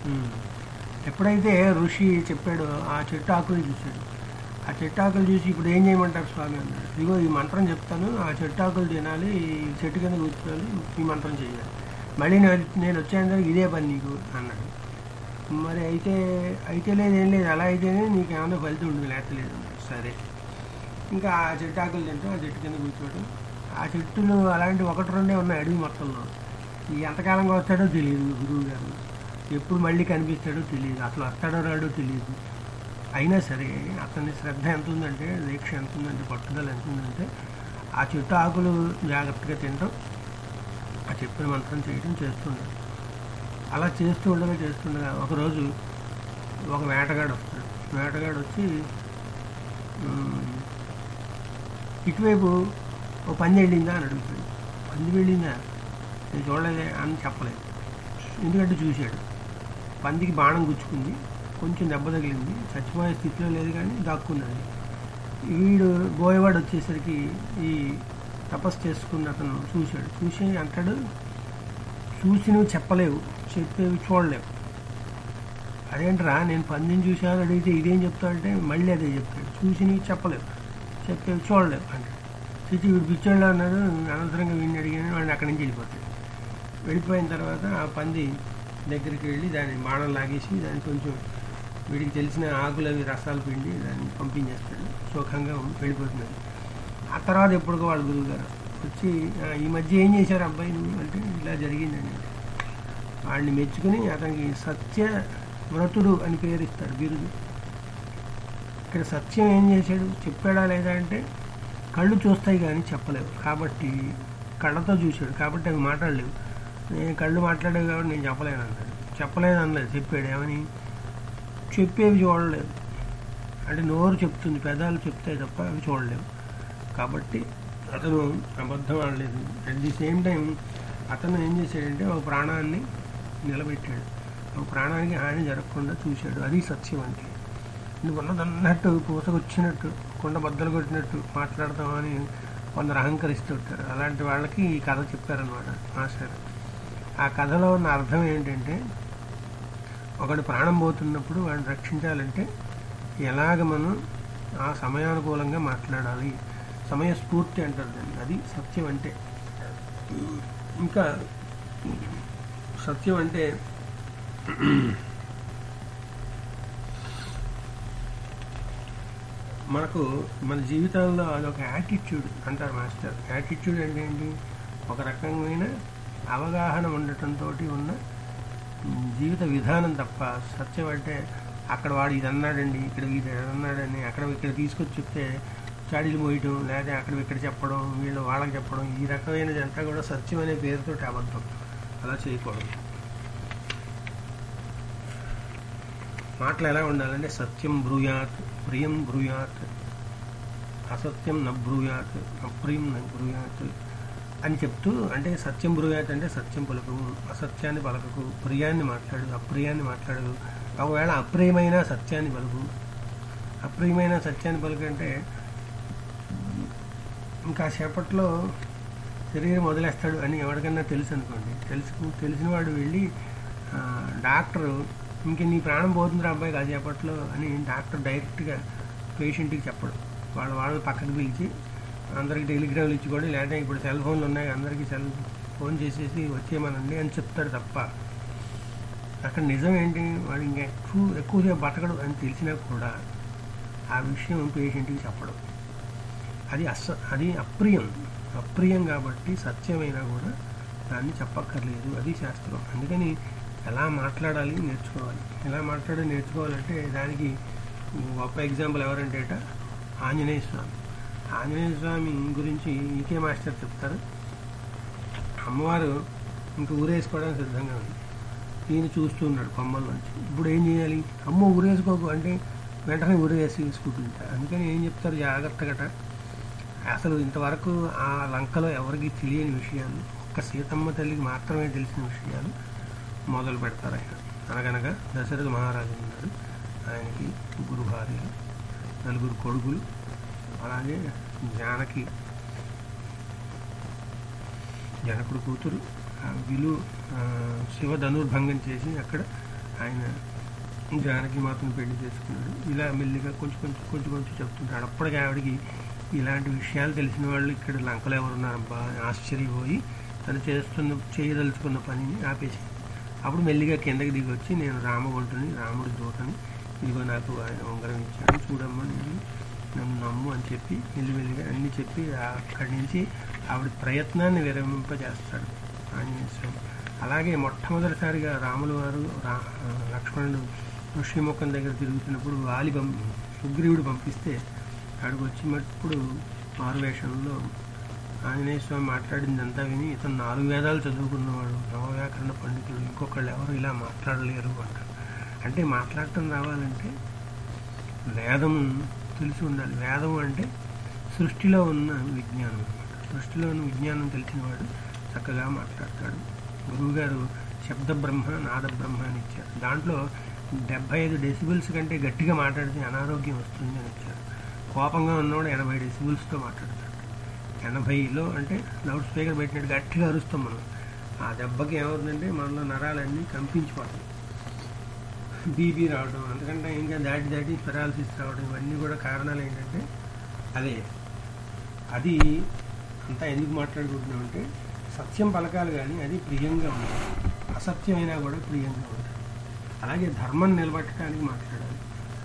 ఉమ్. ఎప్పుడైతే ఋషి చెప్పాడో ఆ చెట్టు ఆకులు చూశాడు ఆ చెట్టు ఆకులు చూసి ఇప్పుడు ఏం చేయమంటారు స్వామి అన్నాడు ఇదిగో ఈ మంత్రం చెప్తాను ఆ చెట్టు ఆకులు తినాలి ఈ చెట్టు కింద కూర్చోవాలి ఈ మంత్రం చేయాలి మళ్ళీ నేను నేను వచ్చేందుకు ఇదే పని నీకు అన్నాడు మరి అయితే అయితే లేదు ఏం లేదు అలా అయితేనే నీకు ఏమైనా ఫలితం ఉంటుంది లేకపోతే లేదు అన్నాడు. సరే ఇంకా ఆ చెట్టు ఆకులు తింటాం ఆ చెట్టు కింద కూర్చోవడం ఆ చెట్టులు అలాంటి ఒకటి రెండే ఉన్నాయి అడవి మొత్తంలో ఈ ఎంతకాలంగా వస్తాడో తెలియదు గురువు గారు ఎప్పుడు మళ్ళీ కనిపిస్తాడో తెలియదు అసలు వస్తాడో రాడో తెలియదు అయినా సరే అతని శ్రద్ధ ఎంత ఉందంటే దీక్ష ఎంత ఉందంటే పట్టుదల ఎంత ఉందంటే ఆ చెట్టు ఆకులు జాగ్రత్తగా తినడం ఆ చెప్పిన మంత్రం చేయడం చేస్తుండదు అలా చేస్తూ ఉండగా చేస్తుండగా ఒకరోజు ఒక వేటగాడు వస్తాడు వేటగాడు వచ్చి "ఉమ్, ఇటువైపు ఓ పంది వెళ్ళిందా అని అడుగుతాడు పంది వెళ్ళిందా నేను చూడలేదే అని చెప్పలేదు ఎందుకంటే చూశాడు పందికి బాణం గుచ్చుకుంది కొంచెం దెబ్బ తగిలింది చచ్చిపోయే స్థితిలో లేదు కానీ దాక్కున్నది వీడు బోయవాడు వచ్చేసరికి ఈ తపస్సు చేసుకున్న అతను చూశాడు చూసి అంటాడు చూసి నువ్వు చెప్పలేవు చెప్పేవి చూడలేవు అదేంట్రా నేను పందిని చూశాను అడిగితే ఇదేం చెప్తాడంటే మళ్ళీ అదే చెప్తాడు చూసి నువ్వు చెప్పలేవు చెప్పేవి చూడలేవు అంటాడు చిచి వీడు పిచ్చోళ్ళు అన్నాడు అనవసరంగా వీడిని అడిగాను వాడిని అక్కడి నుంచి వెళ్ళిపోతాడు వెళ్ళిపోయిన తర్వాత ఆ పంది దగ్గరికి వెళ్ళి దాన్ని బాణం లాగేసి దాన్ని కొంచెం వీడికి తెలిసిన ఆకులు అవి రసాలు పిండి దాన్ని పంపించేస్తాడు సుఖంగా వెళ్ళిపోతున్నది ఆ తర్వాత ఎప్పుడుకో వాళ్ళ గురువు గారు వచ్చి "ఆ, ఈ మధ్య ఏం చేశారు అబ్బాయి నువ్వు అంటే ఇలా జరిగిందండి వాడిని మెచ్చుకుని అతనికి సత్య వ్రతుడు అని పేరు ఇస్తాడు బిరుదు ఇక్కడ సత్యం ఏం చేశాడు చెప్పాడా లేదా అంటే కళ్ళు చూస్తాయి కానీ చెప్పలేవు కాబట్టి కళ్ళతో చూశాడు కాబట్టి అవి మాట్లాడలేవు నేను కళ్ళు మాట్లాడేవి కాబట్టి నేను చెప్పలేను అన్నాడు చెప్పలేదు అనలేదు చెప్పాడు ఏమని చెప్పేవి చూడలేదు అంటే నోరు చెప్తుంది పెదాలు చెప్తాయి తప్ప అవి చూడలేవు కాబట్టి అతను అబద్ధం ఆడలేదు అట్ ది సేమ్ టైం అతను ఏం చేశాడంటే ఒక ప్రాణాన్ని నిలబెట్టాడు ఒక ప్రాణానికి హాని జరగకుండా చూశాడు అది సత్యం అంటే నువ్వు ఉన్నదన్నట్టు పూసకొచ్చినట్టు కొండ బద్దలు కొట్టినట్టు మాట్లాడతామని కొందరు అహంకరిస్తూ ఉంటారు అలాంటి వాళ్ళకి ఈ కథ చెప్పారనమాట మాస్టర్ ఆ కథలో ఉన్న అర్థం ఏంటంటే ఒకడు ప్రాణం పోతున్నప్పుడు వాడిని రక్షించాలంటే ఎలాగ మనం ఆ సమయానుకూలంగా మాట్లాడాలి సమయస్ఫూర్తి అంటారు దాన్ని అది సత్యం అంటే ఇంకా సత్యం అంటే మనకు మన జీవితంలో అదొక యాటిట్యూడ్ అంటారు మాస్టర్ యాటిట్యూడ్ అంటే ఏంటి ఒక రకమైన అవగాహన ఉండటంతో ఉన్న ఉమ్, జీవిత విధానం తప్ప సత్యం అంటే అక్కడ వాడు ఇది అన్నాడండి ఇక్కడ ఇది అన్నాడని అక్కడ ఇక్కడ తీసుకొచ్చి చెప్తే చాడీలు మోయటం లేదా అక్కడ ఇక్కడ చెప్పడం వీళ్ళు వాళ్ళకి చెప్పడం ఈ రకమైనది అంతా కూడా సత్యం అనే పేరుతో అబద్ధం అలా చేయకూడదు మాటలు ఎలా ఉండాలంటే సత్యం బ్రూయాత్ ప్రియం బ్రూయాత్ అసత్యం న బ్రూయాత్ అప్రియం న బ్రూయాత్ అని చెప్తూ అంటే సత్యం బ్రూయాత్ అంటే సత్యం పలుకము అసత్యాన్ని పలకకు ప్రియాన్ని మాట్లాడు అప్రియాన్ని మాట్లాడు ఒకవేళ అప్రియమైన సత్యాన్ని పలుకు అప్రియమైన సత్యాన్ని పలుకు అంటే ఇంకా సేపట్లో శరీరం వదిలేస్తాడు అని ఎవరికన్నా తెలుసు అనుకోండి తెలుసు తెలిసిన వాడు వెళ్ళి ఆ, డాక్టరు ఇంక నీ ప్రాణం పోతుందిరా అబ్బాయి కాసేపట్లో అని డాక్టర్ డైరెక్ట్గా పేషెంట్కి చెప్పడు వాళ్ళు వాళ్ళు పక్కకు పిలిచి అందరికి టెలిగ్రామ్లు ఇచ్చుకోండి లేదా ఇప్పుడు సెల్ ఫోన్లు ఉన్నాయి అందరికీ సెల్ ఫోన్ చేసేసి వచ్చేయమనండి అని చెప్తాడు తప్ప అక్కడ నిజం ఏంటి వాడు ఇంకా ఎక్కువ ఎక్కువసేపు బతకడు అని తెలిసినా కూడా ఆ విషయం పేషెంట్కి చెప్పడం అది అస అది అప్రియం అప్రియం కాబట్టి సత్యమైనా కూడా దాన్ని చెప్పక్కర్లేదు అది శాస్త్రం అందుకని ఎలా మాట్లాడాలి నేర్చుకోవాలి ఎలా మాట్లాడాలి నేర్చుకోవాలంటే దానికి గొప్ప ఎగ్జాంపుల్ ఎవరంటేట ఆంజనేయ స్వామి ఆంజనేయ స్వామి గురించి ఈకే మాస్టర్ చెప్తారు అమ్మవారు ఇంక ఊరేసుకోవడానికి సిద్ధంగా ఉంది ఈయన చూస్తున్నాడు కొమ్మల్లోంచి ఇప్పుడు ఏం చేయాలి అమ్మ ఊరేసుకోకు అంటే వెంటనే ఊరేసి వేసుకుంటుంటా అందుకని ఏం చెప్తారు జాగ్రత్తగా అసలు ఇంతవరకు ఆ లంకలో ఎవరికి తెలియని విషయాలు ఒక్క సీతమ్మ తల్లికి మాత్రమే తెలిసిన విషయాలు మొదలు పెడతారు ఆయన అనగనగా దశరథ మహారాజు ఉన్నాడు ఆయనకి ముగ్గురు భార్యలు నలుగురు కొడుకులు అలాగే జానకి జనకుడు కూతురు ఆ విలు ఆ, శివ ధనుర్భంగం చేసి అక్కడ ఆయన జానకి మాత్రం పెళ్లి చేసుకున్నాడు ఇలా మెల్లిగా కొంచెం కొంచెం కొంచెం కొంచెం చెప్తుంటాడు అప్పటికి ఆవిడకి ఇలాంటి విషయాలు తెలిసిన వాళ్ళు ఇక్కడ లంకలో ఎవరున్నారబ్బా అని ఆశ్చర్యపోయి తను చేస్తున్న చేయదలుచుకున్న పనిని ఆపేసింది అప్పుడు మెల్లిగా కిందకి దిగి వచ్చి నేను రామగుంటుని రాముడి దూతని ఇదిగో నాకు ఆయన ఉంగరం ఇచ్చాడు చూడమ్మా నేను నన్ను నమ్ము అని చెప్పి మెల్లిమెల్లిగా అన్ని చెప్పి అక్కడి నుంచి ఆవిడ ప్రయత్నాన్ని విరమింపజేస్తాడు ఆంజనేయ స్వామి అలాగే మొట్టమొదటిసారిగా రాములు వారు రా లక్ష్మణుడు ఋషిముఖం దగ్గర తిరుగుతున్నప్పుడు వాలి పం సుగ్రీవుడు పంపిస్తే అక్కడికి వచ్చినప్పుడు మారువేషంలో ఆంజనేయ స్వామి మాట్లాడిందంతా విని ఇతను నాలుగు వేదాలు చదువుకున్నవాడు నవవ్యాకరణ పండితుడు ఇంకొకళ్ళు ఎవరు ఇలా మాట్లాడలేరు అంటారు అంటే మాట్లాడటం రావాలంటే వేదం తెలిసి ఉండాలి వేదం అంటే సృష్టిలో ఉన్న విజ్ఞానం అన్నమాట సృష్టిలో ఉన్న విజ్ఞానం తెలిసినవాడు చక్కగా మాట్లాడతాడు గురువుగారు శబ్ద బ్రహ్మ నాద బ్రహ్మ అని ఇచ్చారు దాంట్లో డెబ్బై ఐదు డెసిబుల్స్ కంటే గట్టిగా మాట్లాడితే అనారోగ్యం వస్తుంది అని ఇచ్చారు కోపంగా ఉన్నవాడు ఎనభై డెసిబుల్స్తో మాట్లాడతాడు ఎనభైలో అంటే లౌడ్ స్పీకర్ పెట్టినట్టు గట్టిగా అరుస్తాం మనం ఆ దెబ్బకి ఏమవుతుందంటే మనలో నరాలన్నీ కంపించిపోతాయి బీపీ రావడం అందుకంటే ఇంకా దాటి దాటి పెరాలసిస్ రావడం ఇవన్నీ కూడా కారణాలు ఏంటంటే అదే అది అంతా ఎందుకు మాట్లాడుకుంటున్నామంటే సత్యం పలకాలి కానీ అది ప్రియంగా ఉంటుంది అసత్యమైనా కూడా ప్రియంగా ఉంటుంది అలాగే ధర్మం నిలబెట్టడానికి మాట్లాడాలి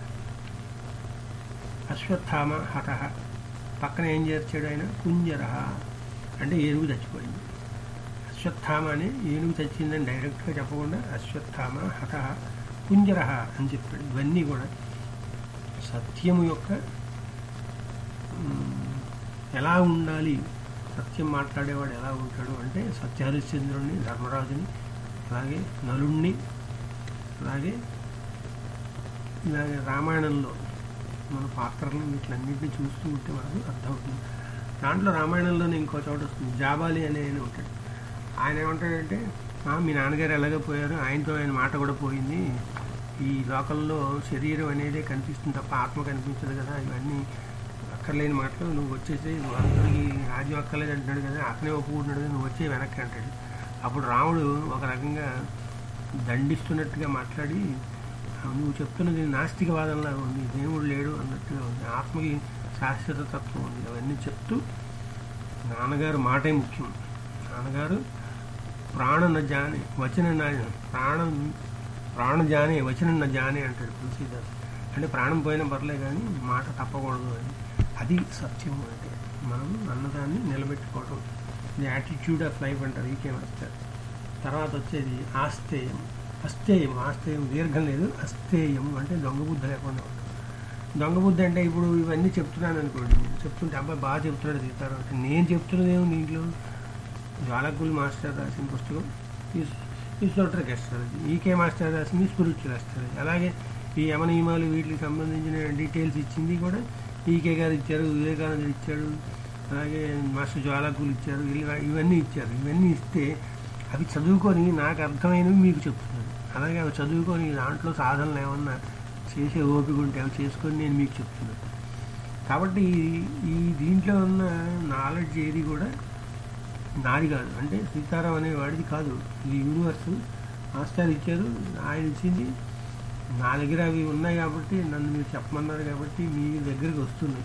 అశ్వత్థామ హత పక్కన ఏం చేర్చాడు ఆయన కుంజర అంటే ఏనుగు చచ్చిపోయింది అశ్వత్థామ అని ఏనుగు చచ్చిందని డైరెక్ట్గా చెప్పకుండా అశ్వత్థామ హత కుంజర అని చెప్పాడు ఇవన్నీ కూడా సత్యము యొక్క మ్, ఎలా ఉండాలి సత్యం మాట్లాడేవాడు ఎలా ఉంటాడు అంటే సత్యహరిశ్చంద్రుడిని ధర్మరాజుని అలాగే నలుణ్ణి అలాగే ఇలాగే రామాయణంలో మన పాత్రలను వీటిలన్నింటినీ చూస్తూ ఉంటే మనకు అర్థమవుతుంది దాంట్లో రామాయణంలోనే ఇంకో చోట వస్తుంది జాబాలి అనే ఆయన ఉంటాడు ఆయన ఏమంటాడంటే "ఆ, మీ నాన్నగారు ఎలాగో పోయారు ఆయనతో ఆయన మాట కూడా పోయింది ఈ లోకంలో శరీరం అనేది కనిపిస్తుంది తప్ప ఆత్మ కనిపించదు కదా ఇవన్నీ అక్కర్లేని మాటలు నువ్వు వచ్చేసి అందరికి రాజ్యం అక్కర్లేదు అంటున్నాడు కదా అతనే ఒప్పుకుంటున్నాడు కదా నువ్వు వచ్చే వెనక్కి అంటాడు అప్పుడు రాముడు ఒక రకంగా దండిస్తున్నట్టుగా మాట్లాడి "ఆ, నువ్వు చెప్తున్నది నాస్తికవాదంలా ఉంది దేవుడు లేడు అన్నట్టుగా ఉంది ఆత్మకి శాశ్వత తత్వం ఉంది అవన్నీ చెప్తూ నాన్నగారు మాటే ముఖ్యం నాన్నగారు ప్రాణ న జానే వచన నా ప్రాణం ప్రాణ జానే వచన న జానే అంటాడు తులసీదాస్ అంటే ప్రాణం పోయినా పర్లే కానీ మాట తప్పకూడదు అని అది సత్యం అంటే మనం అన్నదాన్ని నిలబెట్టుకోవడం ది యాటిట్యూడ్ ఆఫ్ లైఫ్ అంటారు ఈకే మాస్టర్ తర్వాత వచ్చేది ఆస్తేయం అస్తేయం ఆస్తేయం దీర్ఘం లేదు అస్తేయం అంటే దొంగ బుద్ధి లేకుండా ఉండడం దొంగ బుద్ధి అంటే ఇప్పుడు ఇవన్నీ చెప్తున్నాను అనుకోండి చెప్తుంటే అబ్బాయి బాగా చెప్తున్నాడు సీతారాం అంటే నేను చెప్తున్నది ఏమి దీంట్లో జ్వాలకుల్ మాస్టర్ రాసిన పుస్తకం ఈశ్వరట్రక్ ఎస్ట్రాలజీ ఈకే మాస్టర్ రాసింది స్పిరిచువల్ ఎస్ట్రాలజీ అలాగే ఈ యమ నియమాలు వీటికి సంబంధించిన డీటెయిల్స్ ఇచ్చింది కూడా ఈకే గారు ఇచ్చారు వివేకానందుడు ఇచ్చాడు అలాగే మాస్టర్ జ్వాలకులు ఇచ్చారు ఇలా ఇవన్నీ ఇచ్చారు ఇవన్నీ ఇస్తే అవి చదువుకొని నాకు అర్థమైనవి మీకు చెప్తున్నాను అలాగే అవి చదువుకొని దాంట్లో సాధనలు ఏమన్నా చేసే ఓపిక ఉంటే అవి చేసుకొని నేను మీకు చెప్తున్నాను కాబట్టి ఈ- ఈ దీంట్లో ఉన్న నాలెడ్జ్ ఏది కూడా నాది కాదు అంటే సీతారాం అనే వాడిది కాదు ఇది యూనివర్స్ మాస్టర్ ఇచ్చారు ఆయన ఇచ్చింది నా దగ్గర అవి ఉన్నాయి కాబట్టి నన్ను మీరు చెప్పమన్నారు కాబట్టి మీ దగ్గరికి వస్తున్నాయి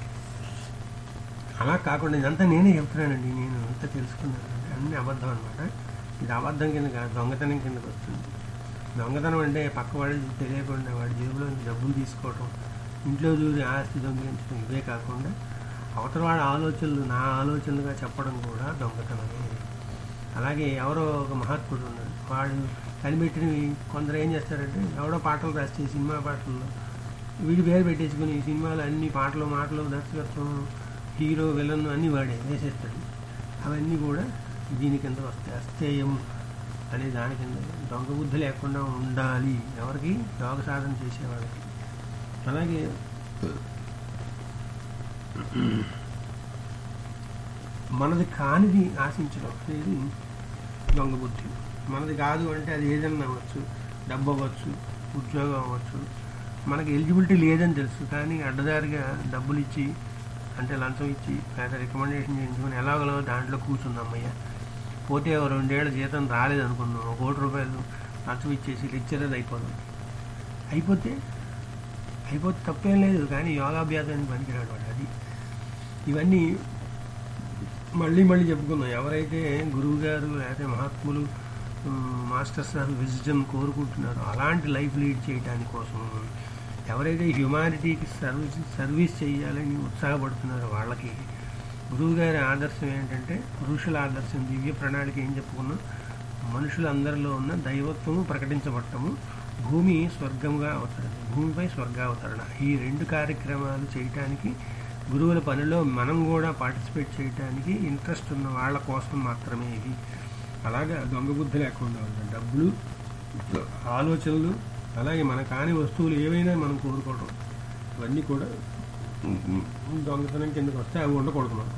అలా కాకుండా ఇదంతా నేనే చెప్తున్నానండి నేను అంతా తెలుసుకున్నాను అన్ని అబద్ధం అనమాట ఇది అబద్ధం కింద కాదు దొంగతనం కిందకి వస్తుంది దొంగతనం అంటే పక్క వాడి తెలియకుండా వాడి జేబులో నుంచి డబ్బులు తీసుకోవటం ఇంట్లో చూసి ఆస్తి దొంగిలించడం ఇవే కాకుండా అవతల వాడి ఆలోచనలు నా ఆలోచనలుగా చెప్పడం కూడా దొంగతనమే అలాగే ఎవరో ఒక మహాత్ముడు ఉన్నాడు వాడు కనిపెట్టినవి కొందరు ఏం చేస్తారంటే ఎవడో పాటలు రాస్తే సినిమా పాటల్లో వీడి పేరు పెట్టేసుకుని ఈ సినిమాలో అన్ని పాటలు మాటలు దర్శకత్వం హీరో విలన్ అన్నీ వాడే వేసేస్తాడు అవన్నీ కూడా దీని కింద వస్తాయి అస్థేయం అనే దాని కింద దొంగ బుద్ధి లేకుండా ఉండాలి ఎవరికి యోగ సాధన చేసేవాళ్ళకి అలాగే మనది కానిది ఆశించడం అనేది దొంగ బుద్ధి మనది కాదు అంటే అది ఏదన్నా అవ్వచ్చు డబ్బు అవ్వచ్చు ఉద్యోగం అవ్వచ్చు మనకి ఎలిజిబిలిటీ లేదని తెలుసు కానీ అడ్డదారిగా డబ్బులు ఇచ్చి అంటే లంచం ఇచ్చి లేదా రికమెండేషన్ చేయించుకొని ఎలాగలో దాంట్లో కూర్చుందాం అమ్మయ్య పోతే ఓ రెండేళ్ల జీతం రాలేదు అనుకున్నాం ఒక కోటి రూపాయలు లంచం ఇచ్చేసి లెక్చరర్ అయిపోదాం అయిపోతే అయిపోతే తప్పేం లేదు కానీ యోగాభ్యాసానికి పనికిరాడు వాడు అది ఇవన్నీ మళ్ళీ మళ్ళీ చెప్పుకుందాం ఎవరైతే గురువు గారు లేకపోతే మహాత్ములు ఉమ్, మాస్టర్స్ ఆఫ్ విజ్డమ్ కోరుకుంటున్నారో అలాంటి లైఫ్ లీడ్ చేయడానికి కోసం ఎవరైతే హ్యుమానిటీకి సర్వీస్ సర్వీస్ చేయాలని ఉత్సాహపడుతున్నారో వాళ్ళకి గురువు గారి ఆదర్శం ఏంటంటే ఋషుల ఆదర్శం దివ్య ప్రణాళిక ఏం చెప్పుకున్నాం మనుషులందరిలో ఉన్న దైవత్వము ప్రకటించబడటము భూమి స్వర్గంగా అవతరణ భూమిపై స్వర్గావతరణ ఈ రెండు కార్యక్రమాలు చేయటానికి గురువుల పనిలో మనం కూడా పార్టిసిపేట్ చేయడానికి ఇంట్రెస్ట్ ఉన్న వాళ్ళ కోసం మాత్రమే ఇది అలాగా దొంగ బుద్ధి లేకుండా ఉంటుంది డబ్బులు ఆలోచనలు అలాగే మన కాని వస్తువులు ఏవైనా మనం కోరుకోవడం ఇవన్నీ కూడా దొంగతనం కిందకి వస్తే అవి ఉండకూడదు మనకు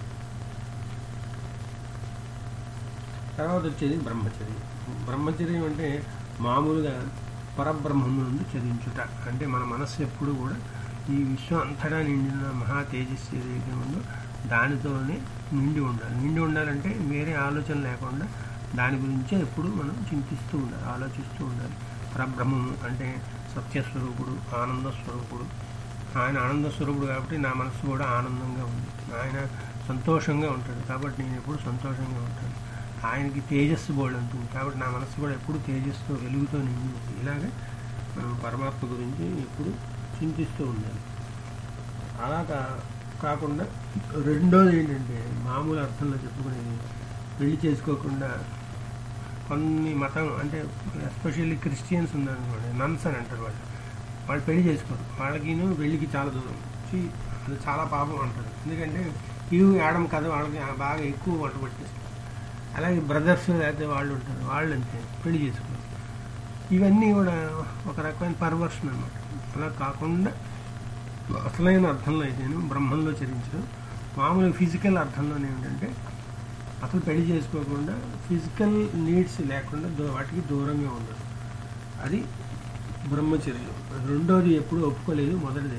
తర్వాత వచ్చేది బ్రహ్మచర్యం బ్రహ్మచర్యం అంటే మామూలుగా పరబ్రహ్మము నుండి చరించుట అంటే మన మనస్సు ఎప్పుడు కూడా ఈ విశ్వం అంతటా నిండిన మహా తేజస్సు ఏదైతే ఉందో దానితోనే నిండి ఉండాలి నిండి ఉండాలంటే వేరే ఆలోచన లేకుండా దాని గురించే ఎప్పుడు మనం చింతిస్తూ ఉండాలి ఆలోచిస్తూ ఉండాలి పరబ్రహ్మము అంటే సత్యస్వరూపుడు ఆనంద స్వరూపుడు ఆయన ఆనంద స్వరూపుడు కాబట్టి నా మనసు కూడా ఆనందంగా ఉంది ఆయన సంతోషంగా ఉంటాడు కాబట్టి నేను ఎప్పుడు సంతోషంగా ఉంటాను ఆయనకి తేజస్సు బోర్డు ఉంటుంది కాబట్టి నా మనసు కూడా ఎప్పుడు తేజస్సుతో వెలుగుతో నిండి ఉంది ఇలాగే మనం పరమాత్మ గురించి ఎప్పుడు చింతిస్తూ ఉండాలి అలా కా- కాకుండా రెండోది ఏంటంటే మామూలు అర్థంలో చెప్పుకునేది పెళ్లి చేసుకోకుండా కొన్ని మతం అంటే ఎస్పెషల్లీ క్రిస్టియన్స్ ఉన్నారనుకోండి నన్స్ అని అంటారు వాళ్ళు వాళ్ళు పెళ్లి చేసుకోరు వాళ్ళకిను పెళ్లికి చాలా దూరం ఛీ, అది చాలా పాపం అంటారు ఎందుకంటే ఇవి ఆడడం కదా వాళ్ళకి బాగా ఎక్కువ వంట పట్టేస్తారు అలాగే బ్రదర్స్ లేకపోతే వాళ్ళు ఉంటారు వాళ్ళు అంతే పెళ్లి చేసుకోరు ఇవన్నీ కూడా ఒక రకమైన పర్వర్షన్ అనమాట అలా కాకుండా అసలైన అర్థంలో అయితే బ్రహ్మంలో చరించడం మామూలు ఫిజికల్ అర్థంలోనే ఏంటంటే అసలు పెళ్లి చేసుకోకుండా ఫిజికల్ నీడ్స్ లేకుండా దూ వాటికి దూరంగా ఉండదు అది బ్రహ్మచర్యం రెండోది ఎప్పుడు ఒప్పుకోలేదు మొదటిదే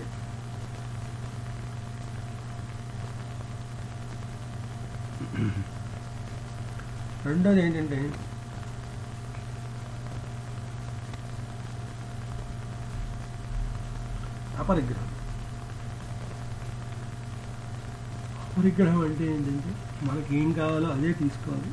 రెండోది ఏంటంటే అపరిగ్రహం అపరిగ్రహం అంటే ఏంటంటే మనకి ఏం కావాలో అదే తీసుకోవాలి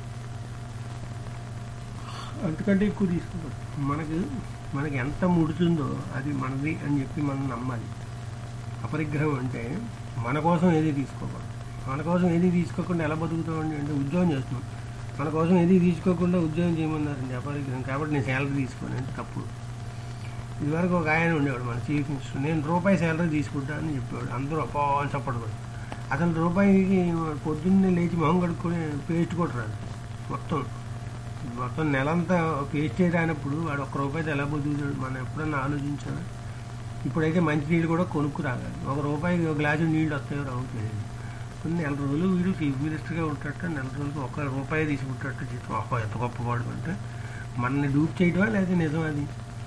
అంతకంటే ఎక్కువ తీసుకోవాలి మనకు మనకి ఎంత ముడుతుందో అది మనది అని చెప్పి మనం నమ్మాలి అపరిగ్రహం అంటే మన కోసం ఏది తీసుకోకూడదు మన కోసం ఏది తీసుకోకుండా ఎలా బతుకుతామండి అంటే ఉద్యోగం చేస్తున్నాం మన కోసం ఏది తీసుకోకుండా ఉద్యోగం చేయమన్నారండి అపరిగ్రహం కాబట్టి నేను శాలరీ తీసుకోను అంటే తప్పు ఇదివరకు ఒక ఆయన ఉండేవాడు మన చీఫ్ మినిస్టర్ నేను రూపాయి శాలరీ తీసుకుంటా అని చెప్పేవాడు అందరూ అప్పో అని చెప్పడు కూడా అసలు రూపాయికి పొద్దున్నే లేచి మొహం కడుక్కొని పేస్ట్ కూడా రాదు మొత్తం మొత్తం నెలంతా పేస్ట్ రానప్పుడు వాడు ఒక్క రూపాయితో ఎలా బతుకుతాడు మనం ఎప్పుడన్నా ఆలోచించాడు ఇప్పుడైతే మంచినీళ్ళు కూడా కొనుక్కు రాగాలి ఒక రూపాయికి ఒక గ్లాసు నీళ్ళు వస్తాయో రావు తెలియదు కొన్ని నెల రోజులు వీడు చీఫ్ మినిస్టర్గా ఉంటాట నెల రోజులకు ఒక్క రూపాయి తీసుకుంటాట జీతం అప్ప ఎంత గొప్పవాడు అంటే మనల్ని డూప్ చేయడమా లేదా నిజం అది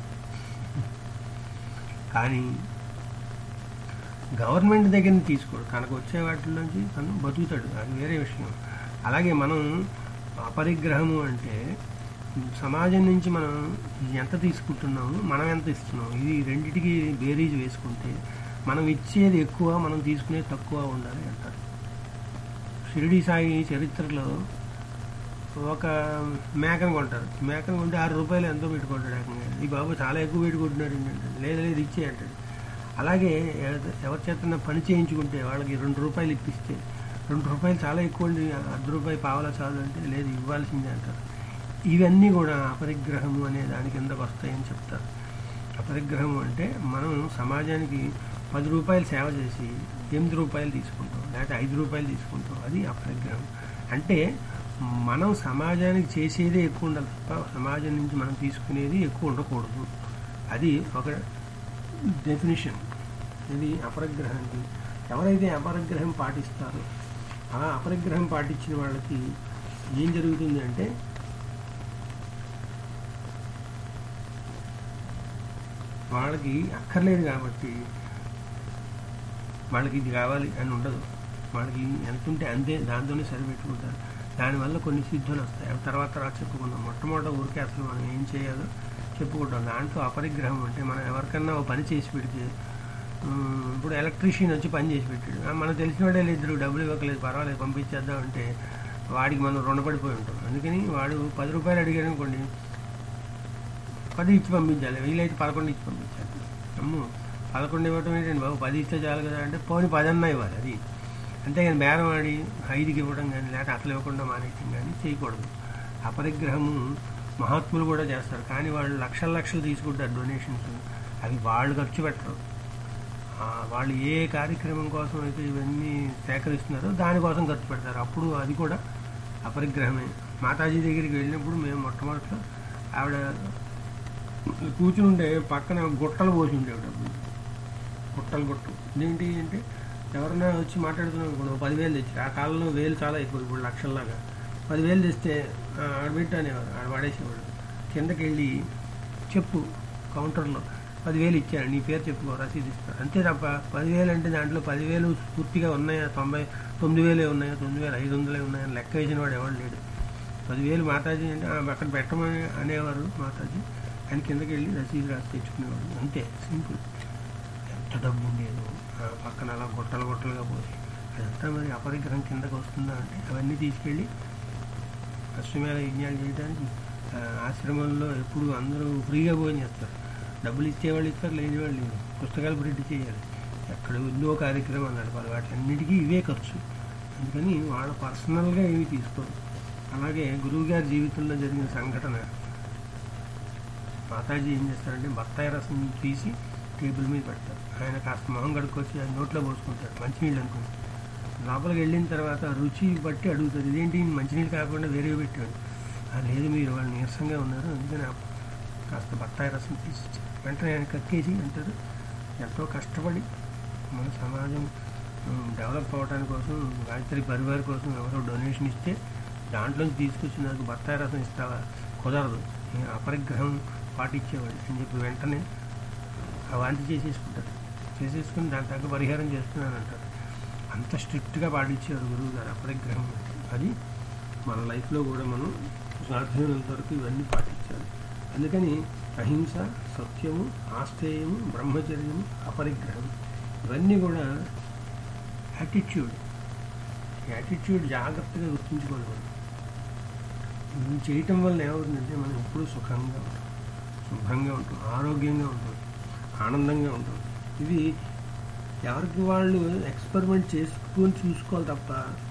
కానీ గవర్నమెంట్ దగ్గర నుంచి తీసుకోడు తనకు వచ్చే వాటిలోంచి తను బతుకుతాడు అది వేరే విషయం అలాగే మనం అపరిగ్రహము అంటే సమాజం నుంచి మనం ఎంత తీసుకుంటున్నాము మనం ఎంత ఇస్తున్నాము ఇది రెండిటికి బేరీజ్ వేసుకుంటే మనం ఇచ్చేది ఎక్కువ మనం తీసుకునేది తక్కువ ఉండాలి అంటారు షిరిడి సాయి చరిత్రలో ఒక మేకను కొంటారు మేకను కొంటే ఆరు రూపాయలు ఎంతో పెట్టుకుంటాడు ఏకంగా ఈ బాబు చాలా ఎక్కువ పెట్టుకుంటున్నారు ఏంటంటే లేదు లేదు ఇచ్చే అంటాడు అలాగే ఎవ- ఎవరి చేతన పని చేయించుకుంటే వాళ్ళకి రెండు రూపాయలు ఇప్పిస్తే రెండు రూపాయలు చాలా ఎక్కువ అండి అర్ధ రూపాయి పావలా చాలు అంటే లేదు ఇవ్వాల్సిందే అంటారు ఇవన్నీ కూడా అపరిగ్రహము అనే దాని కిందకు వస్తాయని చెప్తారు అపరిగ్రహం అంటే మనం సమాజానికి పది రూపాయలు సేవ చేసి ఎనిమిది రూపాయలు తీసుకుంటాం లేకపోతే ఐదు రూపాయలు తీసుకుంటాం అది అపరిగ్రహం అంటే మనం సమాజానికి చేసేదే ఎక్కువ ఉండాలి తప్ప సమాజం నుంచి మనం తీసుకునేది ఎక్కువ ఉండకూడదు అది ఒక డెఫినిషన్ ఇది అపరిగ్రహానికి ఎవరైతే అపరిగ్రహం పాటిస్తారో ఆ అపరిగ్రహం పాటించిన వాళ్ళకి ఏం జరుగుతుంది అంటే వాళ్ళకి అక్కర్లేదు కాబట్టి వాళ్ళకి ఇది కావాలి అని ఉండదు వాళ్ళకి ఎంత ఉంటే అంతే దాంతోనే సరిపెట్టుకుంటారు దానివల్ల కొన్ని సిద్ధులు వస్తాయి అవి తర్వాత తర్వాత చెప్పుకుందాం మొట్టమొదట ఊరికే అసలు మనం ఏం చేయాలో చెప్పుకుంటాం దాంట్లో అపరిగ్రహం అంటే మనం ఎవరికన్నా ఒక పని చేసి పెడితే ఉమ్, ఇప్పుడు ఎలక్ట్రీషియన్ వచ్చి పని చేసి పెట్టాడు ఆ, మనకు తెలిసిన వాడే ఇద్దరు డబ్బులు ఇవ్వకలేదు పర్వాలేదు పంపించేద్దాం అంటే వాడికి మనం రుణపడిపోయి ఉంటాం అందుకని వాడు పది రూపాయలు అడిగాడు అనుకోండి పది ఇచ్చి పంపించాలి వీలైతే పదకొండు ఇచ్చి పంపించాలి అమ్ము పదకొండు ఇవ్వటం ఏంటండి బాబు పది ఇస్తే చాలు కదా అంటే పోనీ పది అన్నా ఇవ్వాలి అది అంతేగాని బేరం ఆడి ఐదుకి ఇవ్వడం కానీ లేకపోతే అసలు ఇవ్వకుండా మానేయటం కానీ చేయకూడదు అపరిగ్రహము మహాత్ములు కూడా చేస్తారు కానీ వాళ్ళు లక్షల లక్షలు తీసుకుంటారు డొనేషన్స్ అవి వాళ్ళు ఖర్చు పెట్టరు ఆ, వాళ్ళు ఏ కార్యక్రమం కోసం అయితే ఇవన్నీ సేకరిస్తున్నారో దానికోసం ఖర్చు పెడతారు అప్పుడు అది కూడా అపరిగ్రహమే మాతాజీ దగ్గరికి వెళ్ళినప్పుడు మేము మొట్టమొదట ఆవిడ కూర్చుని ఉంటే పక్కన గుట్టలు పోసి ఉండేవి డబ్బులు గుట్టలు గుట్టలు ఇదేంటి అంటే ఎవరైనా వచ్చి మాట్లాడుతున్నాం ఇప్పుడు ఓ పదివేలు తెచ్చి ఆ కాలంలో వేలు చాలా ఎక్కువ ఇప్పుడు లక్షల్లాగా పదివేలు తెస్తే ఆ, ఆడ పెట్టానేవారు ఆడ పడేసేవాడు కిందకి వెళ్ళి చెప్పు కౌంటర్లో పదివేలు ఇచ్చాను నీ పేరు చెప్పుకో రసీదు ఇస్తాను అంతే తప్ప పదివేలు అంటే దాంట్లో పదివేలు పూర్తిగా ఉన్నాయా తొంభై తొమ్మిది వేలే ఉన్నాయా తొమ్మిది వేలు ఐదు వందలే ఉన్నాయా లెక్క వేసిన వాడు ఎవడు లేడు పదివేలు మాతాజీ అంటే "ఆ, అక్కడ పెట్టమని అనేవారు మాతాజీ ఆయన కిందకి వెళ్ళి రసీదు రాసి తెచ్చుకునేవాడు అంతే సింపుల్ ఎంత డబ్బు ఉండేదో ఆ పక్కన అలా గుట్టలు గుట్టలుగా పోసి అదంతా మరి అపరిగ్రహం కిందకు వస్తుందా అంటే అవన్నీ తీసుకెళ్ళి అశ్వమేళ యజ్ఞాలు చేయడానికి ఆ, ఆశ్రమంలో ఎప్పుడు అందరూ ఫ్రీగా భోజనం చేస్తారు డబ్బులు ఇచ్చేవాళ్ళు ఇస్తారు లేని వాళ్ళు లేరు పుస్తకాలు ప్రింట్ చేయాలి ఎక్కడ ఎన్నో కార్యక్రమాలు నడపాలి వాటన్నిటికీ ఇవే ఖర్చు అందుకని వాళ్ళ పర్సనల్గా ఏమీ తీసుకోరు అలాగే గురువు గారి జీవితంలో జరిగిన సంఘటన మాతాజీ ఏం చేస్తారంటే బత్తాయి రసం తీసి టేబుల్ మీద పెడతారు ఆయన కాస్త మొహం కడుక్కొచ్చి ఆయన నోట్లో పోసుకుంటారు మంచినీళ్ళు అనుకుని లోపలికి వెళ్ళిన తర్వాత రుచి బట్టి అడుగుతారు ఇదేంటి మంచినీళ్ళు కాకుండా వేరే పెట్టాడు "ఆ, లేదు మీరు వాళ్ళు నీరసంగా ఉన్నారు అందుకని ఆ కాస్త బత్తాయి రసం తీసి ఇచ్చారు." వెంటనే ఆయన కక్కేసి అంటారు ఎంతో కష్టపడి మన సమాజం ఉమ్, డెవలప్ అవ్వడానికి కోసం గాయత్రి పరివార్ కోసం ఎవరో డొనేషన్ ఇస్తే దాంట్లోంచి తీసుకొచ్చి నాకు బత్తాయి రసం ఇస్తావా కుదరదు నేను అపరిగ్రహం పాటించేవాడు అని చెప్పి వెంటనే ఆ వాంతి చేసేసుకుంటారు చేసేసుకుని దాని తగ్గ పరిహారం చేస్తున్నాను అంటారు అంత స్ట్రిక్ట్గా పాటించారు గురువు గారు అపరిగ్రహం అంటే. అది మన లైఫ్లో కూడా మనం సాధ్యమైనంత వరకు ఇవన్నీ పాటించాలి అందుకని అహింస సత్యము ఆస్థేయము బ్రహ్మచర్యము అపరిగ్రహం ఇవన్నీ కూడా యాటిట్యూడ్ యాటిట్యూడ్ జాగ్రత్తగా గుర్తుంచుకోవాలి మనం ఇవి చేయటం వల్ల ఏమవుతుందంటే మనం ఎప్పుడూ సుఖంగా ఉంటాం శుభ్రంగా ఉంటాం ఆరోగ్యంగా ఉంటాం ఆనందంగా ఉంటాం ఇది ఎవరికి వాళ్ళు ఎక్స్పెరిమెంట్ చేసుకొని చూసుకోవాలి తప్ప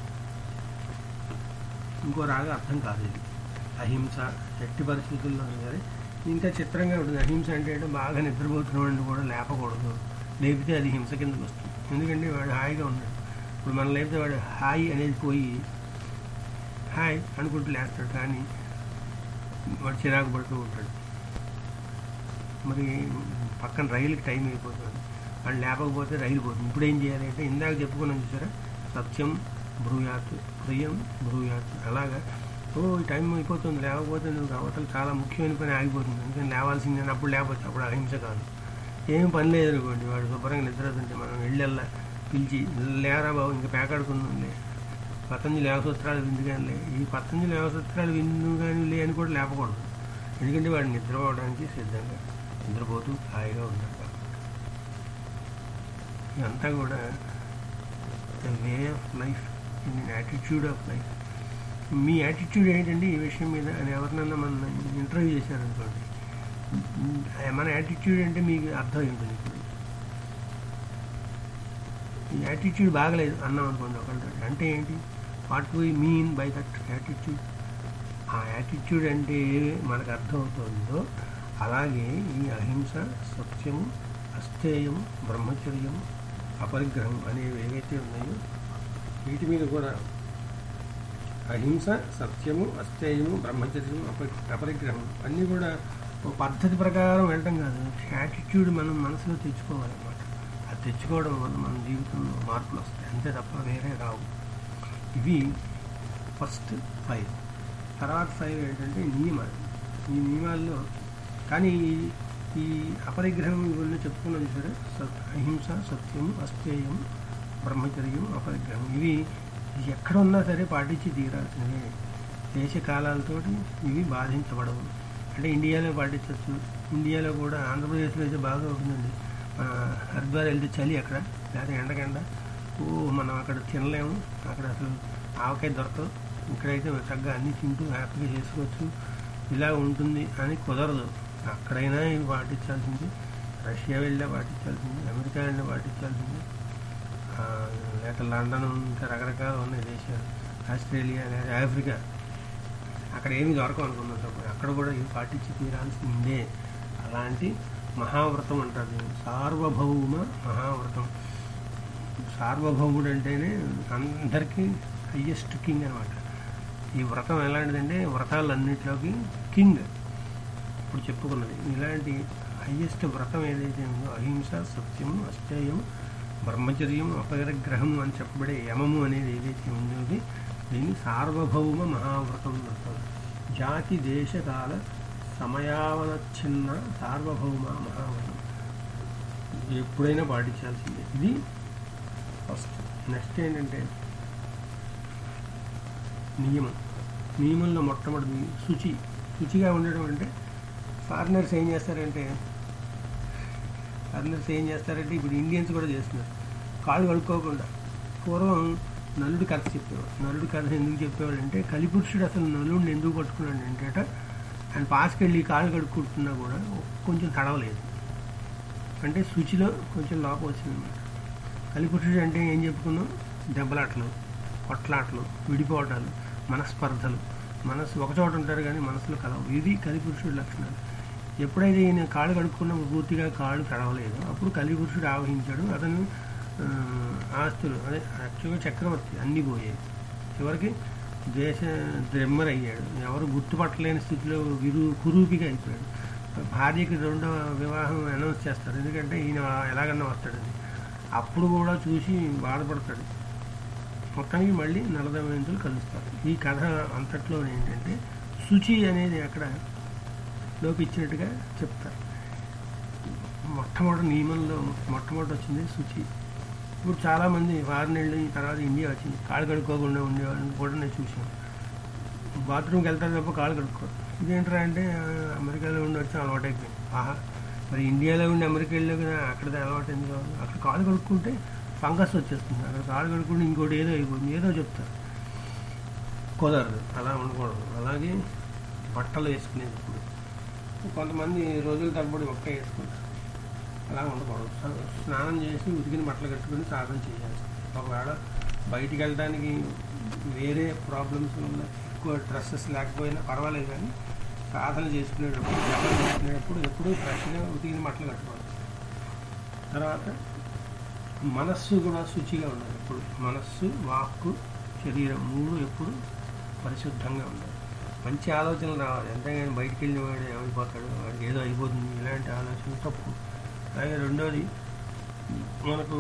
ఇంకో రాగా అర్థం కాదు ఇది అహింస ఎట్టి పరిస్థితుల్లో సరే ఇంకా చిత్రంగా ఉంటుంది అహింస అంటే ఏంటో బాగా నిద్రపోతున్న వాడిని కూడా లేపకూడదు లేపితే అది హింస కిందకు వస్తుంది ఎందుకంటే వాడు హాయిగా ఉన్నాడు ఇప్పుడు మనం లేపితే వాడు హాయ్ అనేది పోయి హాయ్ అనుకుంటూ లేస్తాడు కానీ వాడు చిరాకు పడుతూ ఉంటాడు మరి పక్కన రైలుకి టైం అయిపోతుంది వాళ్ళు లేపకపోతే రైలు పోతుంది ఇప్పుడు ఏం చేయాలి అంటే ఇందాక చెప్పుకున్నాం చూసారా సత్యం బ్రూయాత్ ప్రియం బ్రూయాత్ అలాగా ఓ ఈ టైం అయిపోతుంది లేకపోతే నువ్వు అవతల చాలా ముఖ్యమైన పని ఆగిపోతుంది అందుకని లేవాల్సిందే అని అప్పుడు లేకపోతే అప్పుడు అహింస కాదు ఏం పని లేదు అనుకోండి వాడు శుభ్రంగా నిద్రతుంటే మనం వెళ్ళల్లా పిలిచి లేరా బాబు ఇంకా పేకాడుకుందాం లే పతంజలి యోగసూత్రాలు విందు కానీ లే ఈ పతంజలి యోగసూత్రాలు విందు కానీ లే అని కూడా లేపకూడదు ఎందుకంటే వాడు నిద్రపోవడానికి సిద్ధంగా నిద్రపోతూ హాయిగా ఉంటాడు కాబట్టి ఇదంతా కూడా way of life in attitude of life మీ యాటిట్యూడ్ ఏంటండి ఈ విషయం మీద అని ఎవరినన్నా మన ఇంటర్వ్యూ చేశారనుకోండి మన యాటిట్యూడ్ అంటే మీకు అర్థం ఉంటుంది ఇప్పుడు ఈ యాటిట్యూడ్ బాగలేదు అన్నాం అనుకోండి ఒకళ్ళతో అంటే ఏంటి what we mean by that attitude ఆ యాటిట్యూడ్ అంటే మనకు అర్థమవుతుందో అలాగే ఈ అహింస సత్యము అస్థేయము బ్రహ్మచర్యము అపరిగ్రహం అనేవి ఏవైతే ఉన్నాయో వీటి మీద కూడా అహింస సత్యము అస్థేయము బ్రహ్మచర్యము అప అపరిగ్రహం అన్నీ కూడా ఒక పద్ధతి ప్రకారం వెళ్ళటం కాదు యాటిట్యూడ్ మనం మనసులో తెచ్చుకోవాలన్నమాట అది తెచ్చుకోవడం వల్ల మన జీవితంలో మార్పులు వస్తాయి అంతే తప్ప వేరే రావు ఇవి ఫస్ట్ ఫైవ్ తర్వాత ఫైవ్ ఏంటంటే నియమాలు ఈ నియమాల్లో కానీ ఈ- ఈ అపరిగ్రహం ఇవన్నీ చెప్పుకున్నాం సరే సత్ అహింస సత్యము అస్థేయం బ్రహ్మచర్యం అపరిగ్రహం ఇవి ఎక్కడ ఉన్నా సరే పాటించి తీరాల్సినవే దేశ కాలాలతోటి ఇవి బాధించబడవు అంటే ఇండియాలో పాటించవచ్చు ఇండియాలో కూడా ఆంధ్రప్రదేశ్లో అయితే బాగా ఉంటుందండి మన హరిద్వార్ వెళ్తే చలి అక్కడ లేదా ఎండకెండ ఓ మనం అక్కడ తినలేము అక్కడ అసలు ఆవకాయ దొరకదు ఇక్కడైతే చక్కగా అన్ని తింటూ హ్యాపీగా చేసుకోవచ్చు ఇలా ఉంటుంది అని కుదరదు అక్కడైనా ఇవి పాటించాల్సింది రష్యా వెళ్ళినా పాటించాల్సింది అమెరికా వెళ్ళినా పాటించాల్సింది ఆ, లేక లండన్ ఇంకా రకరకాలు ఉన్నాయి దేశాలు ఆస్ట్రేలియా లేదా ఆఫ్రికా అక్కడ ఏమి దొరకవు అనుకున్నాం సపోజ్ అక్కడ కూడా ఇవి పాటించి తీరాల్సిందే అలాంటి మహావ్రతం అంటారు దీన్ని. సార్వభౌమ మహావ్రతం సార్వభౌముడు అంటేనే అందరికీ హయ్యెస్ట్ కింగ్ అనమాట ఈ వ్రతం ఎలాంటిదంటే వ్రతాలన్నింటిలోకి కింగ్ ఇప్పుడు చెప్పుకున్నది ఇలాంటి హయ్యెస్ట్ వ్రతం ఏదైతే ఉందో అహింస సత్యం అస్థేయం బ్రహ్మచర్యం అపరిగ్రహం అని చెప్పబడే యమము అనేది ఏదైతే ఉందో అది దీన్ని సార్వభౌమ మహావ్రతం అంటారు జాతి దేశకాల సమయావనచ్ఛిన్న సార్వభౌమ మహావ్రతం ఇది ఎప్పుడైనా పాటించాల్సిందే ఇది ఫస్ట్ నెక్స్ట్ ఏంటంటే నియమం నియమంలో మొట్టమొదటి శుచి శుచిగా ఉండడం అంటే ఫారినర్స్ ఏం చేస్తారంటే ఫారినర్స్ ఏం చేస్తారంటే ఇప్పుడు ఇండియన్స్ కూడా చేస్తున్నారు కాళ్ళు కడుక్కోకుండా పూర్వం నలుడి కథ చెప్పేవాడు నలుడి కథ ఎందుకు చెప్పేవాడు అంటే కలిపురుషుడు అసలు నలుడిని ఎందుకు పట్టుకున్నాడు అంటే ఆయన పాసుకెళ్ళి కాళ్ళు కడుక్కుంటున్నా కూడా కొంచెం తడవలేదు అంటే శుచిలో కొంచెం లోపం వచ్చిందన్నమాట కలిపురుషుడు అంటే ఏం చెప్పుకున్నాం దెబ్బలాటలు కొట్లాటలు విడిపోవటాలు మనస్పర్ధలు మనసు ఒకచోట ఉంటారు కానీ మనసులో కలవు ఇది కలిపురుషుడి లక్షణాలు ఎప్పుడైతే ఈయన కాళ్ళు కడుక్కున్నప్పుడు పూర్తిగా కాళ్ళు కడవలేదు అప్పుడు కలిపురుషుడు ఆవహించాడు అతను ఆ, ఆస్తులు అదే యాక్చువల్గా చక్రవర్తి అన్నీ పోయాయి చివరికి దేశ ద్రెమ్మర్ అయ్యాడు ఎవరు గుర్తుపట్టలేని స్థితిలో విరు కురూపిగా అయిపోయాడు భార్యకి రెండో వివాహం అనౌన్స్ చేస్తారు ఎందుకంటే ఈయన ఎలాగన్నా వస్తాడని అప్పుడు కూడా చూసి బాధపడతాడు మొత్తానికి మళ్ళీ నలదమయంతులు కలుస్తారు ఈ కథ అంతట్లో ఏంటంటే శుచి అనేది అక్కడ లోపించినట్టుగా చెప్తారు మొట్టమొదటి నియమంలో మొట్టమొదటి వచ్చింది శుచి ఇప్పుడు చాలామంది వారినేళ్ళు ఈ తర్వాత ఇండియా వచ్చింది కాళ్ళు కడుక్కోకుండా ఉండేవాళ్ళని కూడా నేను చూశాను బాత్రూమ్కి వెళ్తారు తప్ప కాళ్ళు కడుక్కోరు ఇదేంట్రా అంటే ఆ, అమెరికాలో ఉండి వచ్చి అలవాటు అయిపోయింది ఆహా మరి ఇండియాలో ఉండి అమెరికా వెళ్ళావు కదా అక్కడ అలవాటు ఎందుకు అవ్వదు? అక్కడ కాళ్ళు కడుక్కుంటే ఫంగస్ వచ్చేస్తుంది అక్కడ కాళ్ళు కడుక్కుంటే ఇంకోటి ఏదో అయిపోతుంది ఏదో చెప్తారు కుదరదు అలా ఉండకూడదు అలాగే బట్టలు వేసుకునేటప్పుడు కొంతమంది రోజుల తరబడి ఒక్క వేసుకుంటారు అలా ఉండకూడదు స్నా- స్నానం చేసి ఉతికిన బట్టలు కట్టుకుని సాధన చేయాలి ఒకవేళ బయటికి వెళ్ళడానికి వేరే ప్రాబ్లమ్స్ వల్ల ఎక్కువ డ్రెస్సెస్ లేకపోయినా పర్వాలేదు కానీ సాధన చేసుకునేటప్పుడు జపం చేసుకునేటప్పుడు ఎప్పుడూ ఫ్రెష్గా ఉతికిన బట్టలు కట్టుకోవాలి తర్వాత మనస్సు కూడా శుచిగా ఉండాలి ఎప్పుడు మనస్సు వాక్కు శరీరం మూడు ఎప్పుడు పరిశుద్ధంగా ఉండాలి మంచి ఆలోచనలు రావాలి అంతేగాని బయటికి వెళ్ళిన వాడు ఏమైపోతాడు వాడికి ఏదో అయిపోతుంది ఇలాంటి ఆలోచన తప్పు అలాగే రెండోది మనకు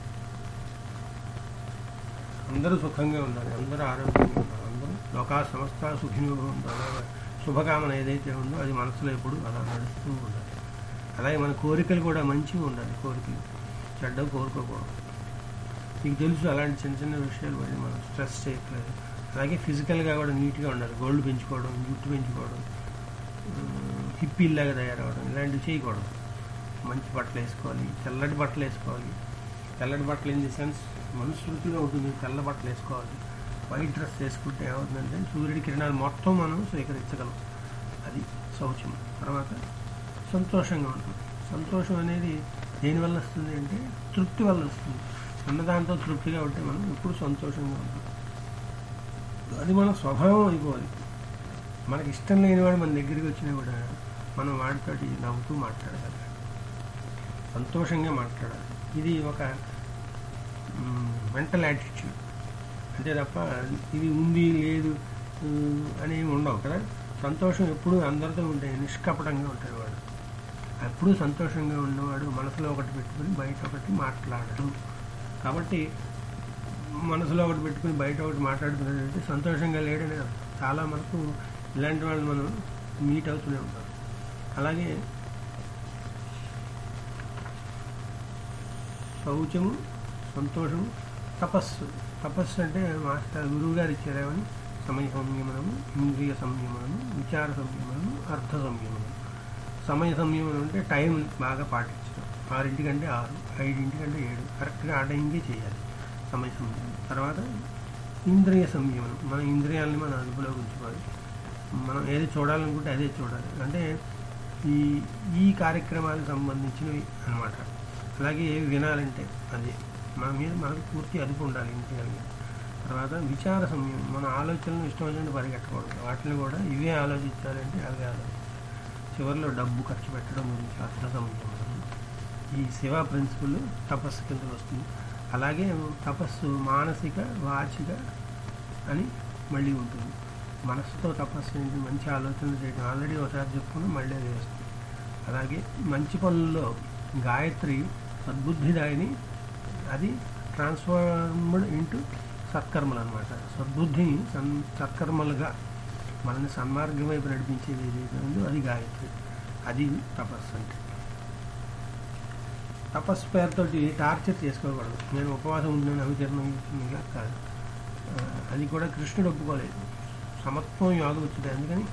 అందరూ సుఖంగా ఉండాలి అందరూ ఆరోగ్యంగా ఉండాలి అందరూ లోకా సంస్థ సుఖినోభవం ఉండాలి అలాగే శుభకామన ఏదైతే ఉందో అది మనసులో ఎప్పుడు అలా నడుస్తూ ఉండాలి అలాగే మన కోరికలు కూడా మంచిగా ఉండాలి కోరికలు చెడ్డ కోరుకోకూడదు మీకు తెలుసు అలాంటి చిన్న చిన్న విషయాలు పడి మనం స్ట్రెస్ చేయట్లేదు అలాగే ఫిజికల్గా కూడా నీట్గా ఉండాలి గోల్డ్ పెంచుకోవడం జుట్టు పెంచుకోవడం హిప్పీల్లాగా తయారవడం ఇలాంటివి చేయకూడదు మంచి బట్టలు వేసుకోవాలి తెల్లటి బట్టలు వేసుకోవాలి తెల్లటి బట్టలు ఇన్ ది సెన్స్ మనుస్మృతిలో ఉంటుంది తెల్ల బట్టలు వేసుకోవాలి వైట్ డ్రెస్ వేసుకుంటే ఏమవుతుందంటే సూర్యుడి కిరణాలు మొత్తం మనం స్వీకరించగలం అది శౌచం తర్వాత సంతోషంగా ఉంటుంది సంతోషం అనేది దేనివల్ల వస్తుంది అంటే తృప్తి వల్ల వస్తుంది అన్నదాంతో తృప్తిగా ఉంటే మనం ఎప్పుడు సంతోషంగా ఉంటాం అది మన స్వభావం అయిపోవాలి మనకి ఇష్టం లేనివాడు మన దగ్గరికి వచ్చినా కూడా మనం వాడితోటి నవ్వుతూ మాట్లాడగలగాలి సంతోషంగా మాట్లాడాలి ఇది ఒక మెంటల్ యాటిట్యూడ్ అంతే తప్ప ఇది ఉంది లేదు ఉమ్, అనేవి ఉండవు కదా సంతోషం ఎప్పుడు అందరితో ఉంటాయి నిష్కపటంగా ఉంటాడు వాడు ఎప్పుడూ సంతోషంగా ఉన్నవాడు మనసులో ఒకటి పెట్టుకుని బయట ఒకటి మాట్లాడడు కాబట్టి మనసులో ఒకటి పెట్టుకుని బయట ఒకటి మాట్లాడుతున్నాడంటే సంతోషంగా లేడని అర్థం. చాలా మనకు ఇలాంటి వాళ్ళు మనం మీట్ అవుతూనే ఉంటాం అలాగే శౌచము సంతోషము తపస్సు తపస్సు అంటే మాస్టర్ గురువు గారు ఇచ్చారేమని సమయ సంయమనము ఇంద్రియ సంయమనము విచార సంయమనము అర్థ సంయమనం సమయ సంయమనం అంటే టైం బాగా పాటించడం ఆరింటికంటే ఆరు ఐదింటికంటే ఏడు కరెక్ట్గా ఆ టైంకి చేయాలి సమయ సంయమనం తర్వాత ఇంద్రియ సంయమనం మన ఇంద్రియాలని మన అదుపులో ఉంచుకోవాలి మనం ఏది చూడాలనుకుంటే అదే చూడాలి అంటే ఈ ఈ కార్యక్రమాలకు సంబంధించినవి అన్నమాట అలాగే వినాలంటే అది మన మీద మనకు పూర్తి అదుపు ఉండాలి ఇంద్రియాల మీద తర్వాత విచార సంయమనం మన ఆలోచనలు ఇష్టం వచ్చినట్టు పరిగెట్టకూడదు వాటిని కూడా ఇవే ఆలోచించాలంటే అవే ఆలోచించాలి చివరిలో డబ్బు ఖర్చు పెట్టడం గురించి అర్థ సంయమనం ఈ శివ ప్రిన్సిపల్ తపస్సు కింద వస్తుంది అలాగే తపస్సు మానసిక వాచిక అని మళ్ళీ ఉంటుంది మనసుతో తపస్సు ఏంటి మంచి ఆలోచనలు చేయడం ఆల్రెడీ ఒకసారి చెప్పుకున్నాం మళ్ళీ అది వేస్తుంది అలాగే మంచి పనుల్లో గాయత్రి సద్బుద్ధిదాయిని అది ట్రాన్స్ఫార్మ్డ్ ఇంటూ సత్కర్మలు అనమాట సద్బుద్ధిని సన్ సత్కర్మలుగా మనల్ని సన్మార్గం వైపు నడిపించేది ఏదైతే ఉందో అది గాయత్రి అది తపస్సు అంటే తపస్సు పేరుతోటి టార్చర్ చేసుకోకూడదు నేను ఉపవాసం ఉన్నాను అవిచరణం ఇలా కాదు ఆ, అది కూడా కృష్ణుడు ఒప్పుకోలేదు సమత్వం యోగం వచ్చింది అందుకని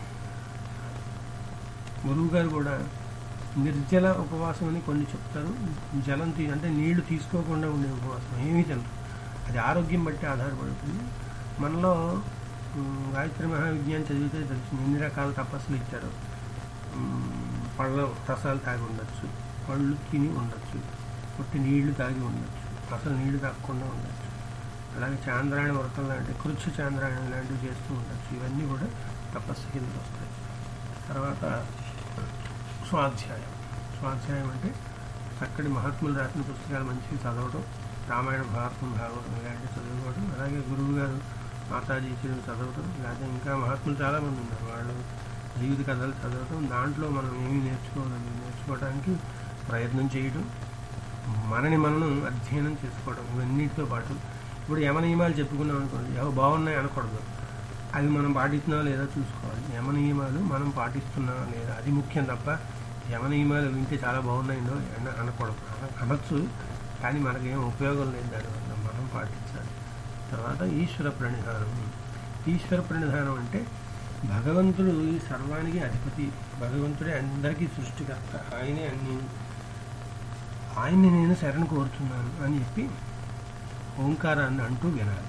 గురువు గారు కూడా నిర్జల ఉపవాసం అని కొన్ని చెప్తారు జలం తీ అంటే నీళ్లు తీసుకోకుండా ఉండే ఉపవాసం ఏమీ తినరు అది ఆరోగ్యం బట్టి ఆధారపడుతుంది మనలో ఉమ్, గాయత్రి మహావిజ్ఞానం చదివితే తెలుస్తుంది ఎన్ని రకాల తపస్సులు ఇచ్చారు ఉమ్, పళ్ళ రసాలు తాగి ఉండొచ్చు పళ్ళు తిని ఉండొచ్చు పుట్టి నీళ్లు తాగి ఉండొచ్చు అసలు నీళ్లు తాగకుండా ఉండొచ్చు అలాగే చాంద్రాయణ వ్రతం లాంటి కృచ్ఛ చాంద్రాయణం లాంటివి చేస్తూ ఉండొచ్చు ఇవన్నీ కూడా తపస్సు కింద వస్తాయి తర్వాత స్వాధ్యాయం స్వాధ్యాయం అంటే చక్కటి మహాత్ములు రాసిన పుస్తకాలు మంచివి చదవడం రామాయణ భారతం భాగవతం ఇలాంటివి చదువుకోవడం అలాగే గురువు గారు మాతాజీ ఇచ్చిన చదవడం లేకపోతే ఇంకా మహాత్ములు చాలామంది ఉన్నారు వాళ్ళు జీవిత కథలు చదవడం దాంట్లో మనం ఏమి నేర్చుకోవాలని నేర్చుకోవడానికి ప్రయత్నం చేయడం మనని మనం అధ్యయనం చేసుకోవడం ఇవన్నిటితో పాటు ఇప్పుడు యమ నియమాలు చెప్పుకున్నాం అనుకోండి ఏవో బాగున్నాయి అనకూడదు అవి మనం పాటిస్తున్నామా లేదా చూసుకోవాలి యమ నియమాలు మనం పాటిస్తున్నామా లేదా అది ముఖ్యం తప్ప యమ నియమాలు వింటే చాలా బాగున్నాయిందో అన- అనకూడదు అన- అనొచ్చు కానీ మనకేం ఉపయోగం లేదు దానివల్ల మనం పాటించాలి తర్వాత ఈశ్వర ప్రణిధానం ఈశ్వర ప్రణిధానం అంటే భగవంతుడు ఈ సర్వానికి అధిపతి భగవంతుడే అందరికీ సృష్టికర్త ఆయనే అన్ని ఆయన్ని నేను శరణు కోరుతున్నాను అని చెప్పి ఓంకారాన్ని అంటూ వినాలి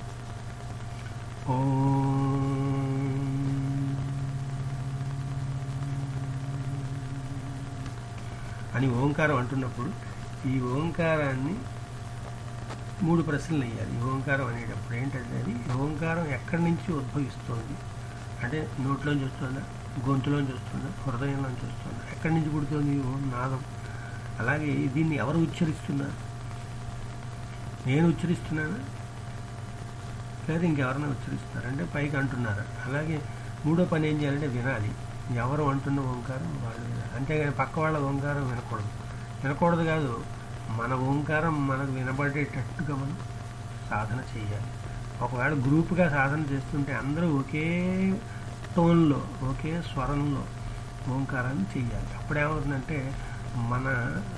అని ఓంకారం అంటున్నప్పుడు ఈ ఓంకారాన్ని మూడు ప్రశ్నలు వేయాలి ఈ ఓంకారం అనేటప్పుడు ఏంటంటే అది ఓంకారం ఎక్కడి నుంచి ఉద్భవిస్తోంది అంటే నోట్లోంచి వస్తుందా గొంతులోంచి వస్తుందా హృదయంలోంచి వస్తుందా ఎక్కడి నుంచి పుడుతుంది ఈ ఓం నాదం అలాగే దీన్ని ఎవరు ఉచ్చరిస్తున్నారు నేను ఉచ్చరిస్తున్నానా లేదా ఇంకెవరైనా ఉచ్చరిస్తున్నారు అంటే పైకి అంటున్నారా అలాగే మూడో పని ఏం చేయాలంటే వినాలి ఎవరు అంటున్న ఓంకారం వాళ్ళు వినాలి అంతేగాని పక్క వాళ్ళ ఓంకారం వినకూడదు వినకూడదు కాదు మన ఓంకారం మనకు వినబడేటట్టుగా మనం సాధన చేయాలి ఒకవేళ గ్రూప్గా సాధన చేస్తుంటే అందరూ ఒకే టోన్లో ఒకే స్వరంలో ఓంకారాన్ని చేయాలి అప్పుడేమవుతుందంటే మన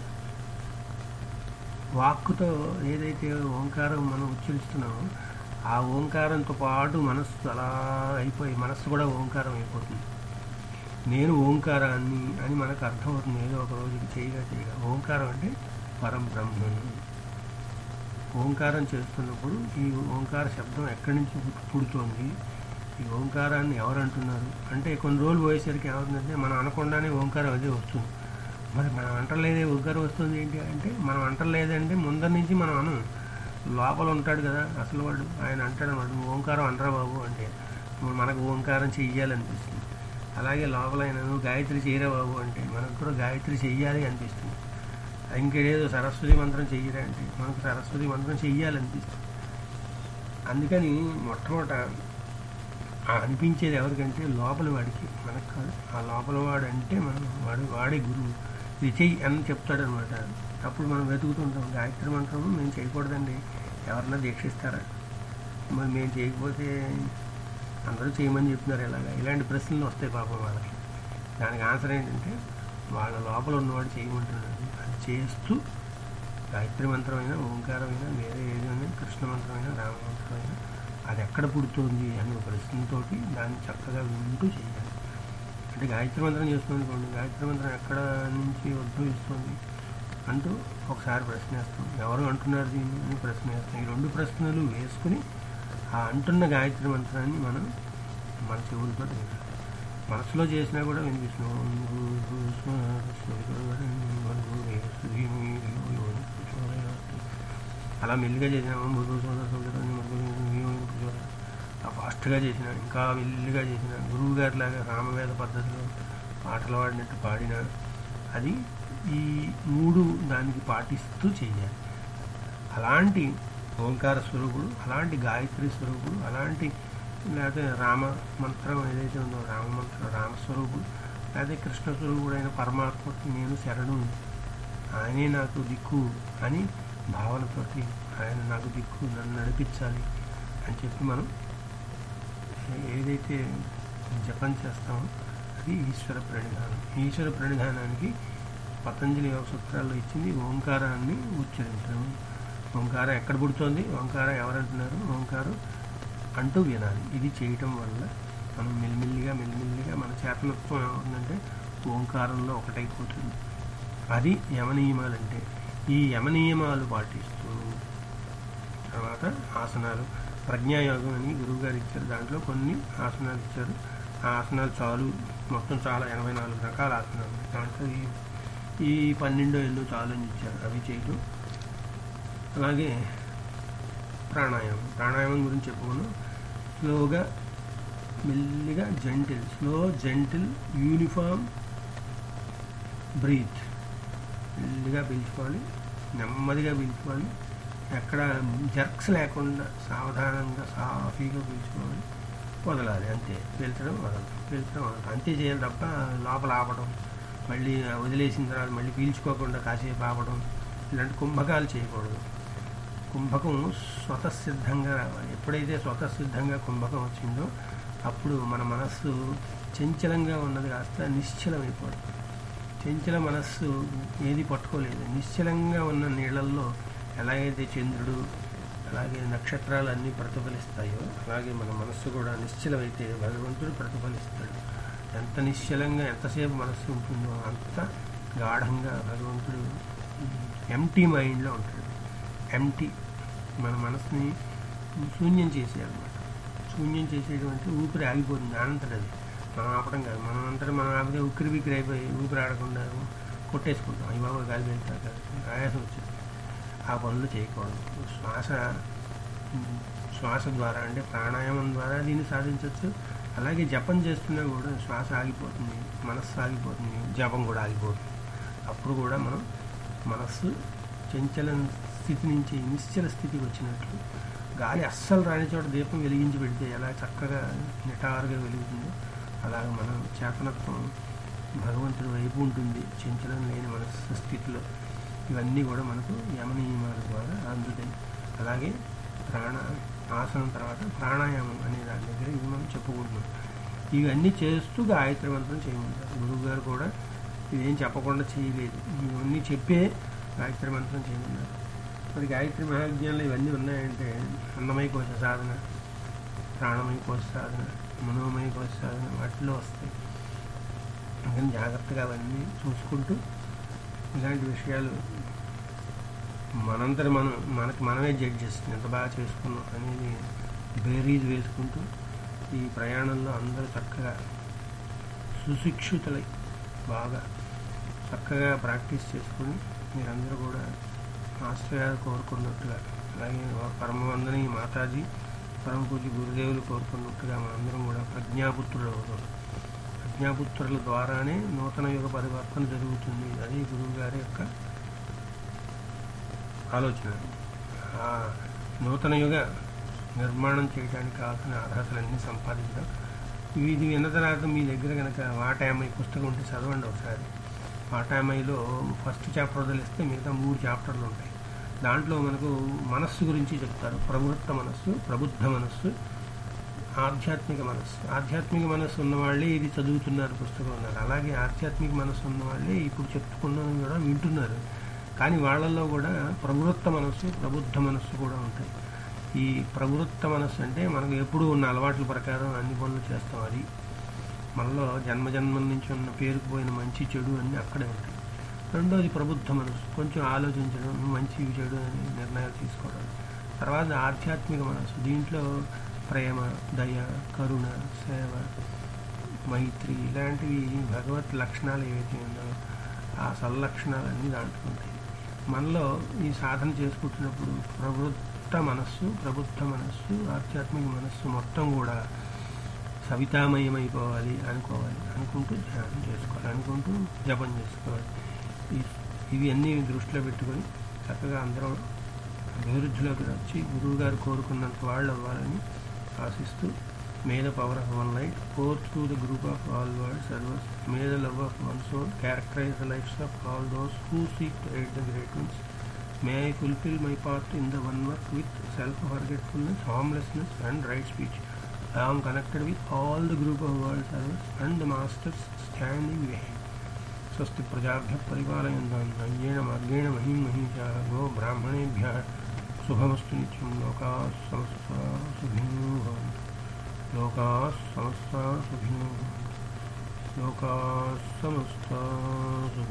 వాక్కుతో ఏదైతే ఓంకారం మనం ఉచ్చరిస్తున్నామో ఆ ఓంకారంతో పాటు మనస్సు అలా అయిపోయి మనస్సు కూడా ఓంకారం అయిపోతుంది నేను ఓంకారాన్ని అని మనకు అర్థమవుతుంది ఏదో ఒక రోజు ఇది చేయగా చేయగా ఓంకారం అంటే పరం బ్రహ్మను ఓంకారం చేస్తున్నప్పుడు ఈ ఓంకార శబ్దం ఎక్కడి నుంచి పుట్- పుడుతోంది ఈ ఓంకారాన్ని ఎవరు అంటున్నారు అంటే కొన్ని రోజులు పోయేసరికి ఏమవుతుందంటే మనం అనకుండానే ఓంకారం అదే వస్తుంది మరి మనం అంటలేదే ఓంకారం వస్తుంది ఏంటి అంటే మనం అంటలేదంటే ముందర నుంచి మనం అను లోపల ఉంటాడు కదా అసలు వాడు ఆయన అంటాడు వాడు "నువ్వు ఓంకారం అనరా బాబు అంటే మనకు ఓంకారం చెయ్యాలనిపిస్తుంది అలాగే లోపల ఆయన నువ్వు గాయత్రి చేయరా బాబు అంటే మనకు కూడా గాయత్రి చెయ్యాలి అనిపిస్తుంది ఇంకేదో సరస్వతి మంత్రం చెయ్యరా అంటే మనకు సరస్వతి మంత్రం చెయ్యాలనిపిస్తుంది అందుకని మొట్టమొదట ఆ అనిపించేది ఎవరికంటే లోపల వాడికి మనకు కాదు ఆ లోపల వాడు అంటే మనం వాడు వాడే గురువు ఇది చెయ్యి అని చెప్తాడు అనమాట అప్పుడు మనం వెతుకుతుంటాం గాయత్రి మంత్రం మేము చేయకూడదండి ఎవరన్నా దీక్షిస్తారా మరి మేము చేయకపోతే అందరూ చేయమని చెప్తున్నారు ఇలాగా ఇలాంటి ప్రశ్నలు వస్తాయి పాపం వాళ్ళకి దానికి ఆన్సర్ ఏంటంటే వాళ్ళ లోపల ఉన్నవాడు చేయమంటున్నాడు అది చేస్తూ గాయత్రి మంత్రమైనా ఓంకారమైనా వేరే ఏదైనా కృష్ణ మంత్రమైనా రామ మంత్రమైనా అది ఎక్కడ పుడుతోంది అనే ప్రశ్నతోటి దాన్ని చక్కగా వింటూ చేయాలి అంటే గాయత్రి మంత్రం చేస్తుంది అనుకోండి గాయత్రి మంత్రం ఎక్కడ నుంచి ఉద్భవిస్తుంది అంటూ ఒకసారి ప్రశ్న వేస్తాం ఎవరు అంటున్నారు దీన్ని అని ప్రశ్న వేస్తాం ఈ రెండు ప్రశ్నలు వేసుకుని ఆ అంటున్న గాయత్రి మంత్రాన్ని మనం మన చెవులతో వినాలి మనసులో చేసినా కూడా వినిపిస్తున్నాం ఓం భూర్భువః స్వః స్వవితుర్వరేణ్యం భర్గో దేవస్య ధీమహి ధియో యో నః ప్రచోదయాత్. అలా మెల్లిగా చేసిన ఓం భూర్భువః స్వః స్వవితుర్వరేణ్యం భర్గో దేవస్య ధీమహి ధియో యో నః ప్రచోదయాత్. ఆ ఫాస్ట్గా చేసిన ఇంకా మెల్లిగా చేసిన గురువు గారి లాగా రామవేద పద్ధతిలో పాటలు పాడినట్టు పాడిన అది ఈ మూడు దానికి పాటిస్తూ చేయాలి అలాంటి ఓంకార స్వరూపుడు అలాంటి గాయత్రి స్వరూపుడు అలాంటి లేకపోతే రామ మంత్రం ఏదైతే ఉందో రామ మంత్రం రామస్వరూపుడు లేకపోతే కృష్ణ స్వరూపుడైన పరమాత్మకి నేను శరణు ఆయనే నాకు దిక్కు అని భావనతోటి ఆయన నాకు దిక్కు నన్ను నడిపించాలి అని చెప్పి మనం ఏదైతే జపం చేస్తామో అది ఈశ్వర ప్రణిధానం ఈశ్వర ప్రణిధానానికి పతంజలి యోగ సూత్రాల్లో ఇచ్చింది ఓంకారాన్ని ఉచ్చరించడం ఓంకారం ఎక్కడ పుడుతోంది ఓంకారం ఎవరంటున్నారు ఓంకారం అంటూ వినాలి ఇది చేయటం వల్ల మనం మెల్లిమెల్లిగా మెల్లిమెల్లిగా మన చేతనత్వం ఏమవుతుందంటే ఓంకారంలో ఒకటైపోతుంది అది యమనియమాలంటే ఈ యమనియమాలు పాటిస్తూ తర్వాత ఆసనాలు ప్రజ్ఞాయోగం అని గురువు గారు ఇచ్చారు దాంట్లో కొన్ని ఆసనాలు ఇచ్చారు ఆ ఆసనాలు చాలు మొత్తం చాలా ఎనభై నాలుగు రకాల ఆసనాలు ఉన్నాయి. దాంట్లో ఈ ఈ పన్నెండో ఎన్నో చాలు అని ఇచ్చారు అవి చేయటం అలాగే ప్రాణాయామం ప్రాణాయామం గురించి చెప్పుకున్నాం స్లోగా మెల్లిగా gentle slow gentle uniform breath మెల్లిగా పీల్చుకోవాలి నెమ్మదిగా పీల్చుకోవాలి ఎక్కడ జర్క్స్ లేకుండా సావధానంగా సాఫీగా పీల్చుకోవాలి వదలాలి అంతే పీల్చడం వదలడం పీల్చడం వదలడం అంతే చేయాలి తప్ప లోపల ఆపడం మళ్ళీ వదిలేసిన తర్వాత మళ్ళీ పీల్చుకోకుండా కాసేపు ఆపడం ఇలాంటి కుంభకాలు చేయకూడదు కుంభకం స్వతసిద్ధంగా రావాలి ఎప్పుడైతే స్వతసిద్ధంగా కుంభకం వచ్చిందో అప్పుడు మన మనస్సు చంచలంగా ఉన్నది కాస్త నిశ్చలమైపోతుంది చంచల మనస్సు ఏది పట్టుకోలేదు నిశ్చలంగా ఉన్న నీళ్ళల్లో ఎలాగైతే చంద్రుడు అలాగే నక్షత్రాలు అన్నీ ప్రతిఫలిస్తాయో అలాగే మన మనస్సు కూడా నిశ్చలమైతే భగవంతుడు ప్రతిఫలిస్తాడు ఎంత నిశ్చలంగా ఎంతసేపు మనస్సు ఉంటుందో అంత గాఢంగా భగవంతుడు ఎంటీ మైండ్లో ఉంటాడు ఎంటీ మన మనసుని శూన్యం చేసేయాలన్నమాట శూన్యం చేసేయడం అంటే ఊపిరి ఆగిపోతుంది అనంతరం అది మనం ఆపడం కాదు మనం అంతటా మనం ఆపితే ఉక్కిరి బిక్కిరి అయిపోయి ఊపిరి ఆడకుండా కొట్టేసుకుంటాం అయ్యి బాబా గాలి వెళ్తారు కదా ఆయాసం వచ్చింది ఆ పనులు చేయకూడదు శ్వాస శ్వాస ద్వారా అంటే ప్రాణాయామం ద్వారా దీన్ని సాధించవచ్చు అలాగే జపం చేస్తున్నా కూడా శ్వాస ఆగిపోతుంది మనస్సు ఆగిపోతుంది జపం కూడా ఆగిపోతుంది అప్పుడు కూడా మనం మనస్సు చంచల స్థితి నుంచి నిశ్చల స్థితికి వచ్చినట్లు గాలి అస్సలు రాని చోట దీపం వెలిగించి పెడితే ఎలా చక్కగా నిటారుగా వెలుగుతుందో అలాగే మనం చేతనత్వం భగవంతుడి వైపు ఉంటుంది చంచలం లేని మనస్సు స్థితిలో ఇవన్నీ కూడా మనకు యమనియమాల ద్వారా అందుతాయి అలాగే ప్రాణ ఆసనం తర్వాత ప్రాణాయామం అనే దాని దగ్గర ఇవి మనం చెప్పుకుంటున్నాం ఇవన్నీ చేస్తూ గాయత్రి మంత్రం చేయమంటారు గురువు గారు కూడా ఇదేం చెప్పకుండా చేయలేదు ఇవన్నీ చెప్పే గాయత్రి మంత్రం చేయమన్నారు మరి గాయత్రి మహాజ్ఞానంలో ఇవన్నీ ఉన్నాయంటే అన్నమయ కోశ సాధన ప్రాణమయ కోశ సాధన మనోమయ కోశ సాధన వాటిలో వస్తాయి అందుకని జాగ్రత్తగా అవన్నీ చూసుకుంటూ ఇలాంటి విషయాలు మనంతటి మనం మనకి మనమే జడ్జ్ చేస్తుంది ఎంత బాగా చేసుకున్నాం అనేది బేరీజ్ వేసుకుంటూ ఈ ప్రయాణంలో అందరూ చక్కగా సుశిక్షితులై బాగా చక్కగా ప్రాక్టీస్ చేసుకుని మీరందరూ కూడా ఆశ్రయాలు కోరుకున్నట్టుగా అలాగే పరమవందని మాతాజీ పరమ పూజ గురుదేవులు కోరుకున్నట్టుగా మనందరం కూడా ప్రజ్ఞాపుత్రులు అవుతాం ప్రజ్ఞాపుత్రుల ద్వారానే నూతన యుగ పరివర్తన జరుగుతుంది అది గురువు గారి యొక్క ఆలోచన ఆ నూతన యుగ నిర్మాణం చేయడానికి కావాల్సిన అర్హతలన్నీ సంపాదించడం ఇవి ఇది విన్న తర్వాత మీ దగ్గర కనుక వాటామై పుస్తకం ఉంటే చదవండి ఒకసారి వాటామైలో ఫస్ట్ చాప్టర్ వదిలిస్తే మిగతా మూడు చాప్టర్లు ఉంటాయి దాంట్లో మనకు మనస్సు గురించి చెప్తారు ప్రవృత్త మనస్సు ప్రబుద్ధ మనస్సు ఆధ్యాత్మిక మనస్సు ఆధ్యాత్మిక మనస్సు ఉన్న వాళ్ళే ఇది చదువుతున్నారు పుస్తకం ఉన్నారు అలాగే ఆధ్యాత్మిక మనస్సు ఉన్న వాళ్ళే ఇప్పుడు చెప్పుకున్నవి కూడా వింటున్నారు కానీ వాళ్ళల్లో కూడా ప్రవృత్త మనస్సు ప్రబుద్ధ మనస్సు కూడా ఉంటాయి ఈ ప్రవృత్త మనస్సు అంటే మనకు ఎప్పుడూ ఉన్న అలవాట్ల ప్రకారం అన్ని పనులు చేస్తాం అది మనలో జన్మ జన్మల నుంచి ఉన్న పేరుకుపోయిన మంచి చెడు అన్నీ అక్కడే ఉంటాయి రెండోది ప్రబుద్ధ మనసు కొంచెం ఆలోచించడం మంచి చెడు అని నిర్ణయాలు తీసుకోవడం తర్వాత ఆధ్యాత్మిక మనసు దీంట్లో ప్రేమ దయ కరుణ సేవ మైత్రి ఇలాంటివి భగవత్ లక్షణాలు ఏవైతే ఉన్నాయో ఆ సల్లక్షణాలన్నీ దాంట్లో ఉంటాయి మనలో ఈ సాధన చేసుకుంటున్నప్పుడు ప్రవృత్త మనస్సు ప్రబుద్ధ మనస్సు ఆధ్యాత్మిక మనస్సు మొత్తం కూడా సవితామయమైపోవాలి అనుకోవాలి అనుకుంటూ ధ్యానం చేసుకోవాలి అనుకుంటూ జపం చేసుకోవాలి ఈ- ఇవి అన్నీ దృష్టిలో పెట్టుకొని చక్కగా అందరం అభివృద్ధిలోకి వచ్చి గురువు గారు కోరుకున్నంత వాళ్ళు అవ్వాలని ఆశిస్తూ may the power of one light four through the group of all world servers may the love of one soul characterise the lives of all those who seek to aid the great ones may I fulfil my part in the one work with self forgetfulness harmlessness and right speech I am connected with all the group of world servants and the masters standing behind. स्वस्ति प्रजाभ्यः परिपालयन्ताम् अन्येण मार्गेण महीं महिषा गो ब्राह्मणेभ्यः शुभमस्तु नित्यं लोकाः समस्ता सुखिनो भवन्तु लोकाः समस्ता सुखिनो भवन्तु लोकाः समस्ता सुखिनो